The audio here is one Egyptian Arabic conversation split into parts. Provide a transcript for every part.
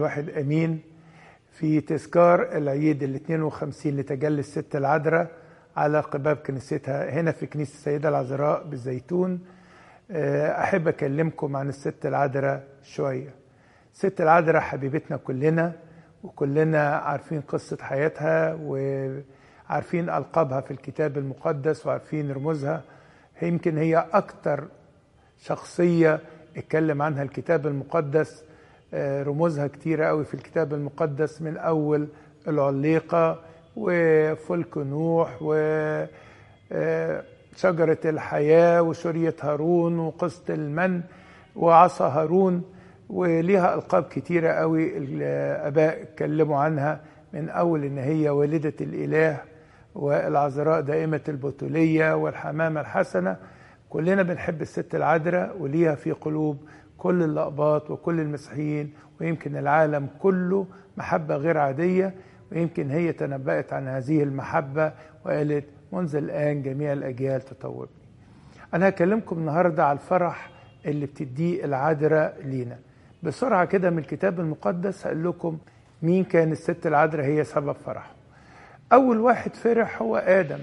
واحد امين في تذكار العيد ال 52 لتجلي الست العذراء على قباب كنيستها هنا في كنيسه السيده العذراء بالزيتون احب اكلمكم عن الست العذراء شويه الست العذراء حبيبتنا كلنا وكلنا عارفين قصه حياتها وعارفين القابها في الكتاب المقدس وعارفين رموزها يمكن هي اكتر شخصيه اتكلم عنها الكتاب المقدس رموزها كتيرة قوي في الكتاب المقدس من أول العليقة وفلك نوح وشجرة الحياة وشرية هارون وقصة المن وعصا هارون وليها ألقاب كتيرة قوي الآباء اتكلموا عنها من أول إن هي والدة الإله والعذراء دائمة البتولية والحمامة الحسنة كلنا بنحب الست العذراء وليها في قلوب كل الأقباط وكل المسيحيين ويمكن العالم كله محبة غير عادية ويمكن هي تنبأت عن هذه المحبة وقالت منذ الآن جميع الأجيال تطوبني أنا هكلمكم النهاردة على الفرح اللي بتديه العذراء لينا بسرعة كده من الكتاب المقدس هقول لكم مين كان الست العذراء هي سبب فرحه أول واحد فرح هو آدم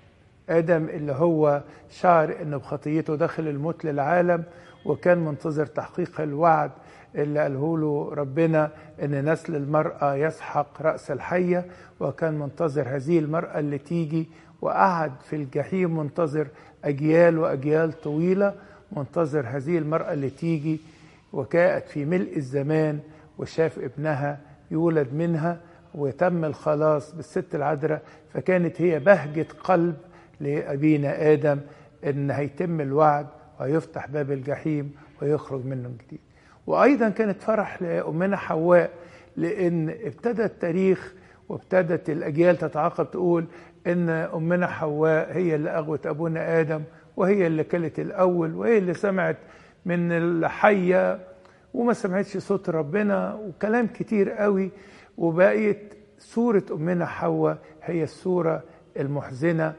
آدم اللي هو شعر إنه بخطيته دخل الموت للعالم وكان منتظر تحقيق الوعد اللي قاله له ربنا ان نسل المراه يسحق راس الحيه وكان منتظر هذه المراه اللي تيجي وقعد في الجحيم منتظر اجيال واجيال طويله منتظر هذه المراه اللي تيجي وكانت في ملء الزمان وشاف ابنها يولد منها وتم الخلاص بالست العذراء فكانت هي بهجه قلب لابينا ادم ان هيتم الوعد ويفتح باب الجحيم ويخرج منه جديد وايضا كانت فرح لامنا حواء لان ابتدى التاريخ وابتدت الاجيال تتعاقب تقول ان امنا حواء هي اللي اغوت ابونا ادم وهي اللي كلت الاول وهي اللي سمعت من الحيه وما سمعتش صوت ربنا وكلام كتير قوي وبقيت صوره امنا حواء هي الصوره المحزنه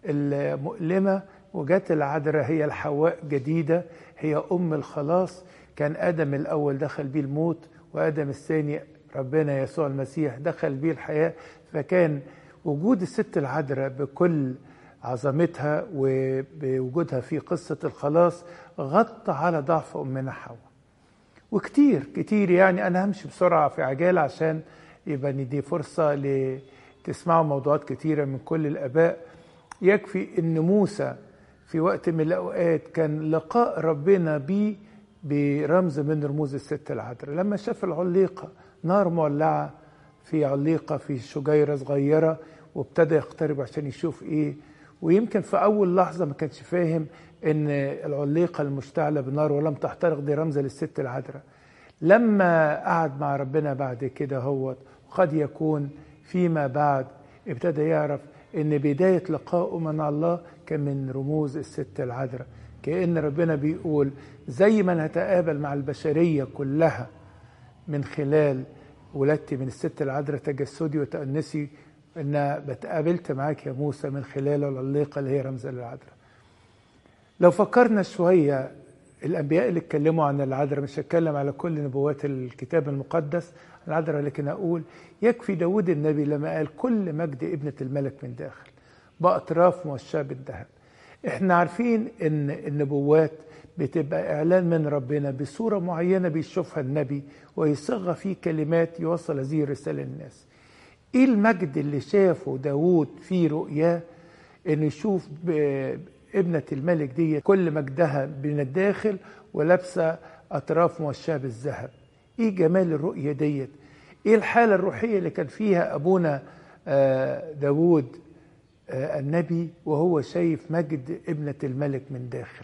المؤلمه وجت العذراء هي الحواء جديدة هي أم الخلاص كان آدم الأول دخل بيه الموت وآدم الثاني ربنا يسوع المسيح دخل بيه الحياة فكان وجود الست العذراء بكل عظمتها وبوجودها في قصة الخلاص غطى على ضعف أمنا حواء وكتير كتير يعني أنا همشي بسرعة في عجالة عشان يبقى ندي فرصة لتسمعوا موضوعات كتيرة من كل الآباء يكفي إن موسى في وقت من الأوقات كان لقاء ربنا بيه برمز من رموز الست العذراء لما شاف العليقة نار مولعة في عليقة في شجيرة صغيرة وابتدى يقترب عشان يشوف ايه ويمكن في أول لحظة ما كانش فاهم ان العليقة المشتعلة بنار ولم تحترق دي رمز للست العذراء لما قعد مع ربنا بعد كده هو قد يكون فيما بعد ابتدى يعرف ان بداية لقائه من الله كان من رموز الست العذراء كأن ربنا بيقول زي ما نتقابل مع البشرية كلها من خلال ولادتي من الست العذراء تجسدي وتأنسي ان بتقابلت معاك يا موسى من خلال العليقة اللي هي رمز للعذراء لو فكرنا شوية الأنبياء اللي اتكلموا عن العذراء مش هتكلم على كل نبوات الكتاب المقدس العذراء لكن أقول يكفي داود النبي لما قال كل مجد ابنة الملك من داخل بأطراف موشاة بالذهب احنا عارفين ان النبوات بتبقى اعلان من ربنا بصورة معينة بيشوفها النبي ويصغى فيه كلمات يوصل هذه الرسالة للناس ايه المجد اللي شافه داود في رؤياه انه يشوف ابنة الملك دي كل مجدها من الداخل ولابسة اطراف موشاة بالذهب ايه جمال الرؤية ديت ايه الحالة الروحية اللي كان فيها ابونا داود النبي وهو شايف مجد ابنة الملك من داخل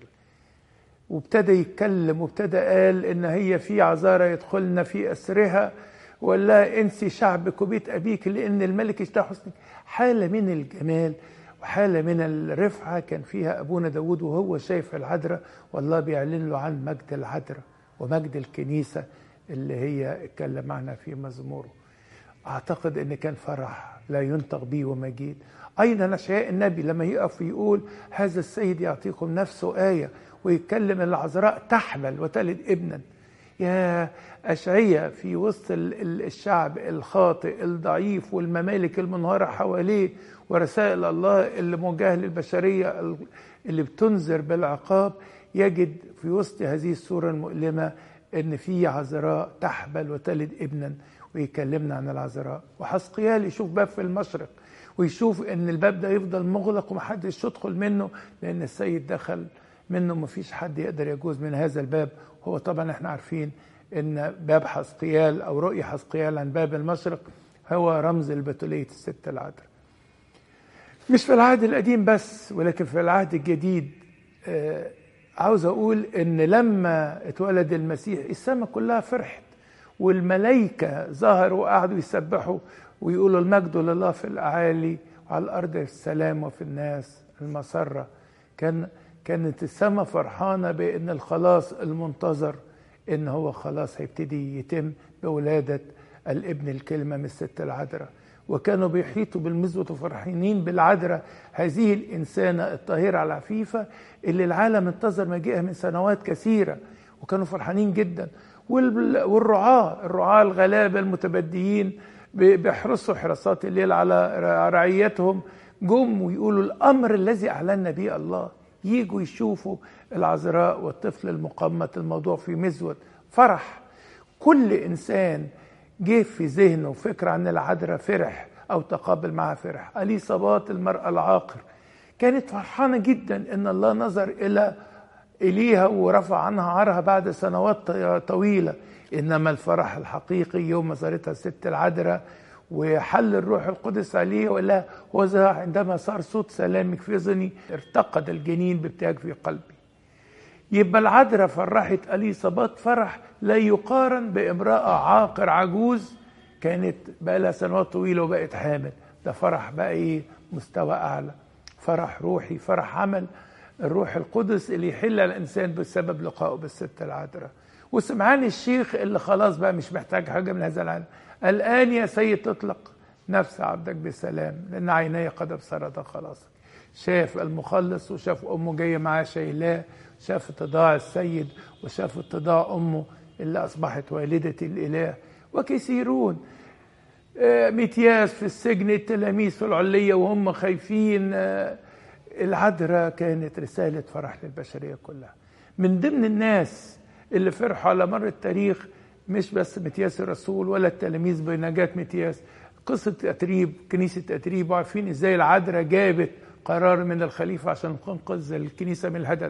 وابتدى يتكلم وابتدى قال ان هي في عذارى يدخلن في اسرها ولا انسي شعبك وبيت ابيك لان الملك اشتهى حسنك حاله من الجمال وحاله من الرفعه كان فيها ابونا داود وهو شايف العذراء والله بيعلن له عن مجد العذراء ومجد الكنيسه اللي هي اتكلم عنها في مزموره اعتقد ان كان فرح لا ينطق به ومجيد ايضا اشعياء النبي لما يقف ويقول هذا السيد يعطيكم نفسه ايه ويتكلم العذراء تحمل وتلد ابنا يا أشعية في وسط الشعب الخاطئ الضعيف والممالك المنهارة حواليه ورسائل الله اللي موجهة للبشرية اللي بتنذر بالعقاب يجد في وسط هذه الصورة المؤلمة ان في عذراء تحبل وتلد ابنا ويكلمنا عن العذراء وحسقيال يشوف باب في المشرق ويشوف ان الباب ده يفضل مغلق ومحدش يدخل منه لان السيد دخل منه مفيش حد يقدر يجوز من هذا الباب هو طبعا احنا عارفين ان باب حسقيال او رؤية حسقيال عن باب المشرق هو رمز البتولية الست العذراء مش في العهد القديم بس ولكن في العهد الجديد آه عاوز اقول ان لما اتولد المسيح السماء كلها فرحت والملائكة ظهروا وقعدوا يسبحوا ويقولوا المجد لله في الأعالي وعلى الأرض السلام وفي الناس المسرة كان كانت السماء فرحانة بأن الخلاص المنتظر إن هو خلاص هيبتدي يتم بولادة الابن الكلمة من الست العذراء وكانوا بيحيطوا بالمزوة وفرحانين بالعذراء هذه الإنسانة الطاهرة العفيفة اللي العالم انتظر مجيئها من سنوات كثيرة وكانوا فرحانين جدا والرعاة الرعاة الغلابة المتبديين بيحرصوا حراسات الليل على رعيتهم جم ويقولوا الأمر الذي أعلنا به الله يجوا يشوفوا العذراء والطفل المقمت الموضوع في مزود فرح كل إنسان جه في ذهنه فكرة عن العذراء فرح أو تقابل معها فرح أليصابات المرأة العاقر كانت فرحانة جدا إن الله نظر إلى إليها ورفع عنها عارها بعد سنوات طويلة إنما الفرح الحقيقي يوم ما زارتها الست العذراء وحل الروح القدس عليه ولا وذا عندما صار صوت سلامك في اذني ارتقد الجنين بابتهاج في قلبي يبقى العذراء فرحت اليصابات فرح لا يقارن بامراه عاقر عجوز كانت بقى لها سنوات طويله وبقت حامل ده فرح بقى ايه مستوى اعلى فرح روحي فرح عمل الروح القدس اللي يحل الانسان بسبب لقائه بالست العذراء وسمعان الشيخ اللي خلاص بقى مش محتاج حاجه من هذا العالم الان يا سيد تطلق نفس عبدك بسلام لان عيني قد ابصرت خلاصك شاف المخلص وشاف امه جايه معاه شايلاه شاف اتضاع السيد وشاف اتضاع امه اللي اصبحت والده الاله وكثيرون متياس في السجن التلاميذ في العليه وهم خايفين العذراء كانت رسالة فرح للبشرية كلها من ضمن الناس اللي فرحوا على مر التاريخ مش بس متياس الرسول ولا التلاميذ بنجاة متياس قصة أتريب كنيسة أتريب وعارفين إزاي العذراء جابت قرار من الخليفة عشان تنقذ الكنيسة من الهدد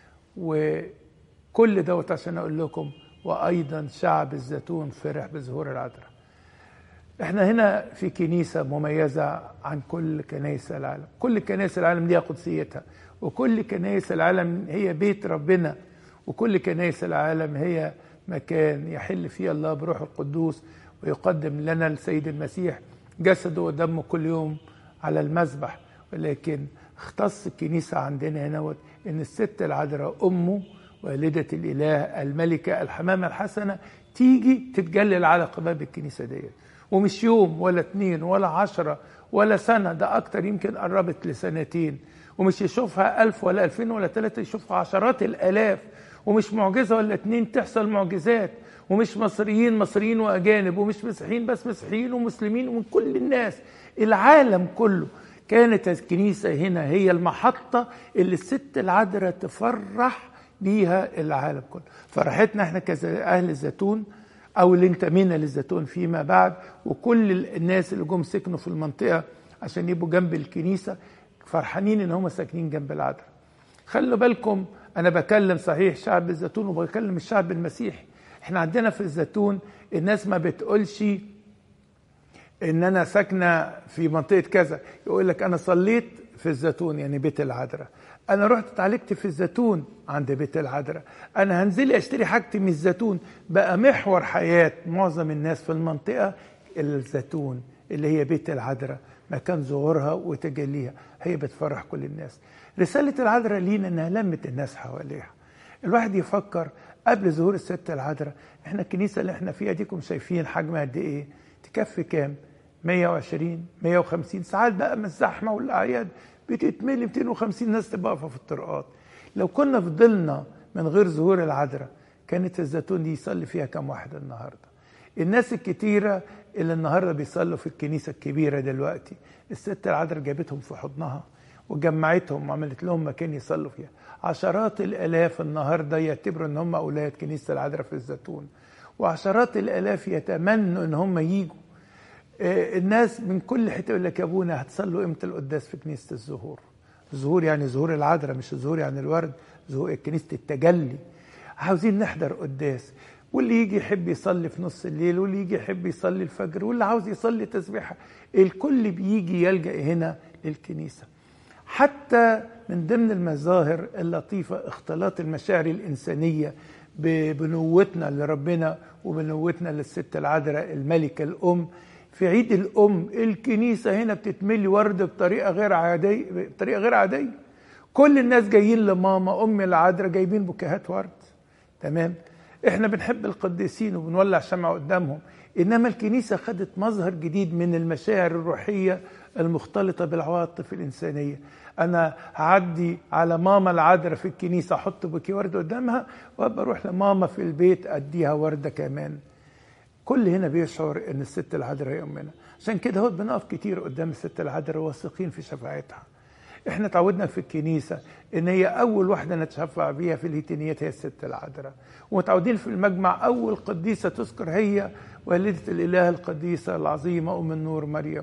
وكل دوت عشان أقول لكم وأيضا شعب الزيتون فرح بظهور العذراء احنا هنا في كنيسة مميزة عن كل كنائس العالم كل كنائس العالم ليها قدسيتها وكل كنائس العالم هي بيت ربنا وكل كنائس العالم هي مكان يحل فيه الله بروح القدوس ويقدم لنا السيد المسيح جسده ودمه كل يوم على المذبح ولكن اختص الكنيسة عندنا هنا ان الست العذراء امه والدة الاله الملكة الحمامة الحسنة تيجي تتجلل على قباب الكنيسة ديت ومش يوم ولا اتنين ولا عشرة ولا سنة ده أكتر يمكن قربت لسنتين ومش يشوفها ألف ولا ألفين ولا ثلاثة يشوفها عشرات الآلاف ومش معجزة ولا اتنين تحصل معجزات ومش مصريين مصريين وأجانب ومش مسيحيين بس مسيحيين ومسلمين ومن كل الناس العالم كله كانت الكنيسة هنا هي المحطة اللي الست العذراء تفرح بيها العالم كله فرحتنا احنا كأهل الزيتون او اللي انتمينا للزيتون فيما بعد وكل الناس اللي جم سكنوا في المنطقه عشان يبقوا جنب الكنيسه فرحانين ان هم ساكنين جنب العذراء خلوا بالكم انا بكلم صحيح شعب الزيتون وبكلم الشعب المسيحي احنا عندنا في الزيتون الناس ما بتقولش ان انا ساكنه في منطقه كذا يقول لك انا صليت في الزيتون يعني بيت العذراء انا رحت اتعالجت في الزيتون عند بيت العذراء انا هنزل اشتري حاجتي من الزيتون بقى محور حياه معظم الناس في المنطقه الزيتون اللي هي بيت العذراء مكان ظهورها وتجليها هي بتفرح كل الناس رساله العذراء لينا انها لمت الناس حواليها الواحد يفكر قبل ظهور الست العذراء احنا الكنيسه اللي احنا فيها ديكم شايفين حجمها قد ايه تكفي كام 120 150 ساعات بقى من الزحمه والاعياد بتتملي 250 ناس تبقى واقفه في الطرقات لو كنا فضلنا من غير ظهور العذراء كانت الزيتون دي يصلي فيها كم واحد النهارده الناس الكتيرة اللي النهارده بيصلوا في الكنيسة الكبيرة دلوقتي الست العذراء جابتهم في حضنها وجمعتهم وعملت لهم مكان يصلوا فيها عشرات الالاف النهارده يعتبروا ان هم اولاد كنيسه العذراء في الزيتون وعشرات الالاف يتمنوا ان هم يجوا الناس من كل حته يقول لك يا ابونا هتصلوا امتى القداس في كنيسه الزهور الزهور يعني زهور العذراء مش الزهور يعني الورد زهور كنيسه التجلي عاوزين نحضر قداس واللي يجي يحب يصلي في نص الليل واللي يجي يحب يصلي الفجر واللي عاوز يصلي تسبيحه الكل بيجي يلجا هنا للكنيسه حتى من ضمن المظاهر اللطيفه اختلاط المشاعر الانسانيه ببنوتنا لربنا وبنوتنا للست العذراء الملكه الام في عيد الام الكنيسه هنا بتتملي ورد بطريقه غير عاديه بطريقه غير عاديه كل الناس جايين لماما ام العذراء جايبين بوكيهات ورد تمام احنا بنحب القديسين وبنولع شمع قدامهم انما الكنيسه خدت مظهر جديد من المشاعر الروحيه المختلطه بالعواطف الانسانيه انا هعدي على ماما العذراء في الكنيسه احط بوكي ورد قدامها وابقى اروح لماما في البيت اديها ورده كمان كل هنا بيشعر ان الست العذراء هي امنا عشان كده هو بنقف كتير قدام الست العذراء واثقين في شفاعتها احنا اتعودنا في الكنيسه ان هي اول واحده نتشفع بيها في الهيتينيات هي الست العذراء ومتعودين في المجمع اول قديسه تذكر هي والده الاله القديسه العظيمه ام النور مريم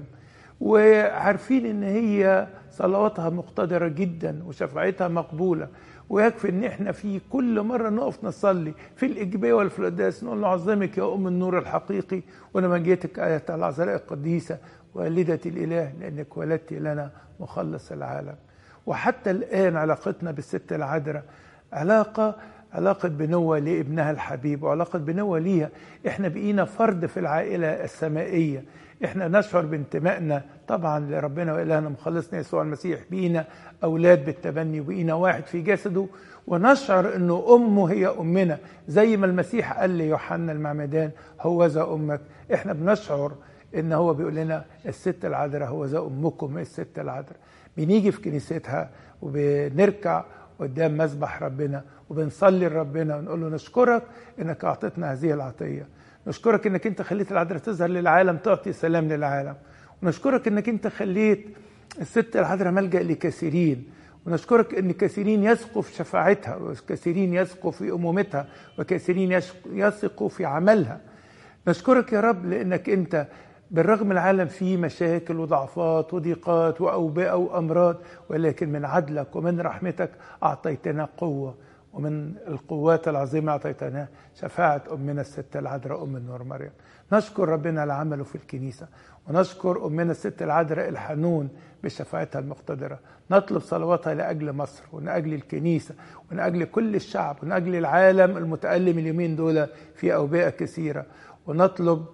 وعارفين ان هي صلواتها مقتدره جدا وشفاعتها مقبوله ويكفي ان احنا في كل مره نقف نصلي في الاجبيه ولا في القداس نقول نعظمك يا ام النور الحقيقي ولما جيتك ايه العذراء القديسه والده الاله لانك ولدت لنا مخلص العالم وحتى الان علاقتنا بالست العذراء علاقه علاقة بنوة لابنها الحبيب وعلاقة بنوة ليها احنا بقينا فرد في العائلة السمائية احنا نشعر بانتمائنا طبعا لربنا والهنا مخلصنا يسوع المسيح بقينا اولاد بالتبني وبقينا واحد في جسده ونشعر انه امه هي امنا زي ما المسيح قال ليوحنا المعمدان هو ذا امك احنا بنشعر ان هو بيقول لنا الست العذراء هو ذا امكم الست العذراء بنيجي في كنيستها وبنركع قدام مسبح ربنا وبنصلي لربنا ونقول له نشكرك انك اعطيتنا هذه العطيه نشكرك انك انت خليت العذراء تظهر للعالم تعطي سلام للعالم ونشكرك انك انت خليت الست العذراء ملجا لكثيرين ونشكرك ان كثيرين يثقوا في شفاعتها وكثيرين يثقوا في امومتها وكثيرين يثقوا في عملها نشكرك يا رب لانك انت بالرغم العالم فيه مشاكل وضعفات وضيقات واوبئه وامراض ولكن من عدلك ومن رحمتك اعطيتنا قوه ومن القوات العظيمه اعطيتنا شفاعه امنا الست العذراء ام النور مريم نشكر ربنا على عمله في الكنيسه ونشكر امنا الست العذراء الحنون بشفاعتها المقتدره نطلب صلواتها لاجل مصر ولاجل الكنيسه ولاجل كل الشعب ولاجل العالم المتالم اليومين دول في اوبئه كثيره ونطلب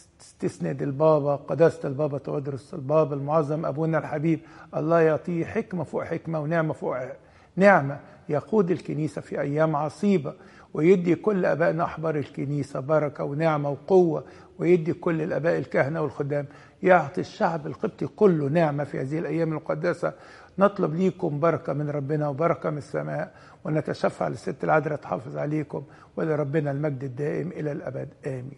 تسند البابا قداسة البابا تودرس البابا المعظم أبونا الحبيب الله يعطيه حكمة فوق حكمة ونعمة فوق نعمة يقود الكنيسة في أيام عصيبة ويدي كل أبائنا أحبار الكنيسة بركة ونعمة وقوة ويدي كل الأباء الكهنة والخدام يعطي الشعب القبطي كله نعمة في هذه الأيام المقدسة نطلب ليكم بركة من ربنا وبركة من السماء ونتشفع للست العذراء تحافظ عليكم ولربنا المجد الدائم إلى الأبد آمين